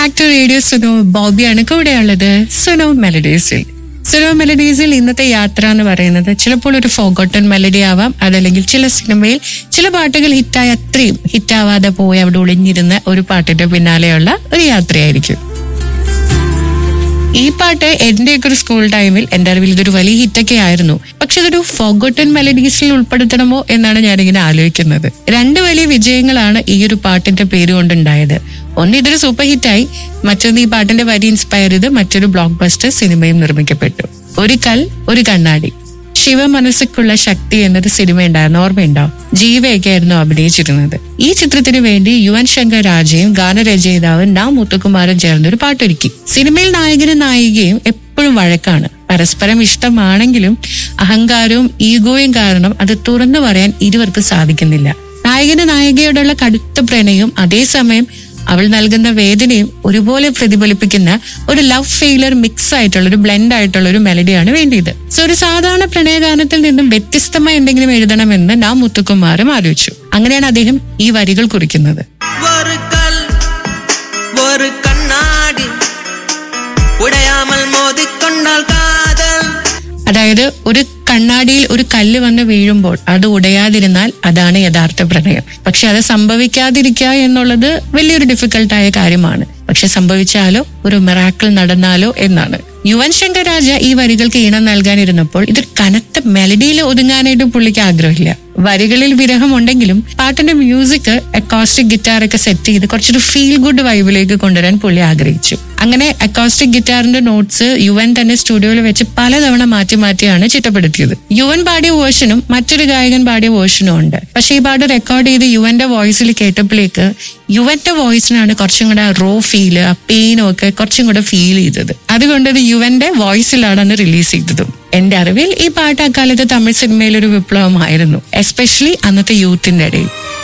back to Radio Suno ബോബിയാണ് കൂടെയുള്ളത് സുനോ മെലഡീസിൽ സുനോ മെലഡീസിൽ ഇന്നത്തെ യാത്ര എന്ന് പറയുന്നത് ചിലപ്പോൾ ഒരു ഫോഗോട്ടൺ മെലഡി ആവാം അതല്ലെങ്കിൽ ചില സിനിമയിൽ ചില പാട്ടുകൾ ഹിറ്റായ അത്രയും ഹിറ്റാവാതെ പോയി അവിടെ ഒളിഞ്ഞിരുന്ന ഒരു പാട്ടിന്റെ പിന്നാലെയുള്ള ഒരു യാത്രയായിരിക്കും ഈ പാട്ട് എന്റെയൊക്കെ ഒരു സ്കൂൾ ടൈമിൽ എന്റെ അറിവിൽ ഇതൊരു വലിയ ഹിറ്റൊക്കെ ആയിരുന്നു പക്ഷെ ഇതൊരു ഫോഗോട്ടൺ മെലഡീസിൽ ഉൾപ്പെടുത്തണമോ എന്നാണ് ഞാനിങ്ങനെ ആലോചിക്കുന്നത് രണ്ട് വലിയ വിജയങ്ങളാണ് ഈ ഒരു പാട്ടിന്റെ പേര് കൊണ്ടുണ്ടായത് ഒന്ന് ഇതൊരു സൂപ്പർ ഹിറ്റായി മറ്റൊന്ന് ഈ പാട്ടിന്റെ വരി ഇൻസ്പയർ ചെയ്ത് മറ്റൊരു ബ്ലോക്ക് ബസ്റ്റർ സിനിമയും നിർമ്മിക്കപ്പെട്ടു ഒരു കൽ ഒരു കണ്ണാടി ശിവമനസ്സുക്കുള്ള ശക്തി എന്നൊരു സിനിമ ഉണ്ടായിരുന്നു ഓർമ്മയുണ്ടാവും ജീവയൊക്കെ ആയിരുന്നു അഭിനയിച്ചിരുന്നത് ഈ ചിത്രത്തിന് വേണ്ടി യുവൻ ശങ്കർ രാജയും ഗാനരചയിതാവും നാ മുത്തുകുമാറും ചേർന്ന് ഒരു പാട്ടൊരുക്കി സിനിമയിൽ നായകനും നായികയും എപ്പോഴും വഴക്കാണ് പരസ്പരം ഇഷ്ടമാണെങ്കിലും അഹങ്കാരവും ഈഗോയും കാരണം അത് തുറന്നു പറയാൻ ഇരുവർക്കും സാധിക്കുന്നില്ല നായകന് നായികയോടുള്ള കടുത്ത പ്രണയവും അതേസമയം അവൾ നൽകുന്ന വേദനയും ഒരുപോലെ പ്രതിഫലിപ്പിക്കുന്ന ഒരു ലവ് ഫെയിലർ മിക്സ് ആയിട്ടുള്ള ഒരു ബ്ലെൻഡ് ആയിട്ടുള്ള ഒരു മെലഡിയാണ് വേണ്ടിയത് സോ ഒരു സാധാരണ പ്രണയഗാനത്തിൽ നിന്നും വ്യത്യസ്തമായി എന്തെങ്കിലും എഴുതണമെന്ന് നാം മുത്തുകുമാറും ആലോചിച്ചു അങ്ങനെയാണ് അദ്ദേഹം ഈ വരികൾ കുറിക്കുന്നത് ஒரு கல் ஒரு கண்ணாடி உடையாமல் மோதிக்கொண்டால் காதல் അതായത് ഒരു കണ്ണാടിയിൽ ഒരു കല്ല് വന്ന് വീഴുമ്പോൾ അത് ഉടയാതിരുന്നാൽ അതാണ് യഥാർത്ഥ പ്രണയം പക്ഷെ അത് സംഭവിക്കാതിരിക്കുക എന്നുള്ളത് വലിയൊരു ഡിഫിക്കൽട്ടായ കാര്യമാണ് പക്ഷെ സംഭവിച്ചാലോ ഒരു മിറാക്കിൾ നടന്നാലോ എന്നാണ് യുവൻ ശങ്കർ രാജ ഈ വരികൾക്ക് ഈണം നൽകാനിരുന്നപ്പോൾ ഇത് കനത്ത മെലഡിയിൽ ഒതുങ്ങാനായിട്ട് പുള്ളിക്ക് ആഗ്രഹമില്ല വരികളിൽ വിരഹം ഉണ്ടെങ്കിലും പാട്ടിന്റെ മ്യൂസിക് അക്കോസ്റ്റിക് ഗിറ്റാർ ഒക്കെ സെറ്റ് ചെയ്ത് കുറച്ചൊരു ഫീൽ ഗുഡ് വൈബിലേക്ക് കൊണ്ടുവരാൻ പുള്ളി ആഗ്രഹിച്ചു അങ്ങനെ അക്കോസ്റ്റിക് ഗിറ്റാറിന്റെ നോട്ട്സ് യുവൻ തന്നെ സ്റ്റുഡിയോയിൽ വെച്ച് പലതവണ മാറ്റി മാറ്റിയാണ് ചിട്ടപ്പെടുത്തിയത് യുവൻ പാടിയ വേർഷനും മറ്റൊരു ഗായകൻ പാടിയ വേർഷനും ഉണ്ട് പക്ഷെ ഈ പാട്ട് റെക്കോർഡ് ചെയ്ത് യുവന്റെ വോയിസിൽ കേട്ടപ്പോഴേക്ക് യുവന്റെ വോയിസിനാണ് കുറച്ചും കൂടെ റോ ഫീല് ആ പെയിനും ഒക്കെ കുറച്ചും കൂടെ ഫീൽ ചെയ്തത് അതുകൊണ്ട് ഇത് യുവന്റെ വോയിസിലാണ് അന്ന് റിലീസ് ചെയ്തതും എന്റെ അറിവിൽ ഈ പാട്ട് അക്കാലത്ത് തമിഴ് സിനിമയിൽ ഒരു വിപ്ലവമായിരുന്നു എസ്പെഷ്യലി അന്നത്തെ യൂത്തിന്റെ ഇടയിൽ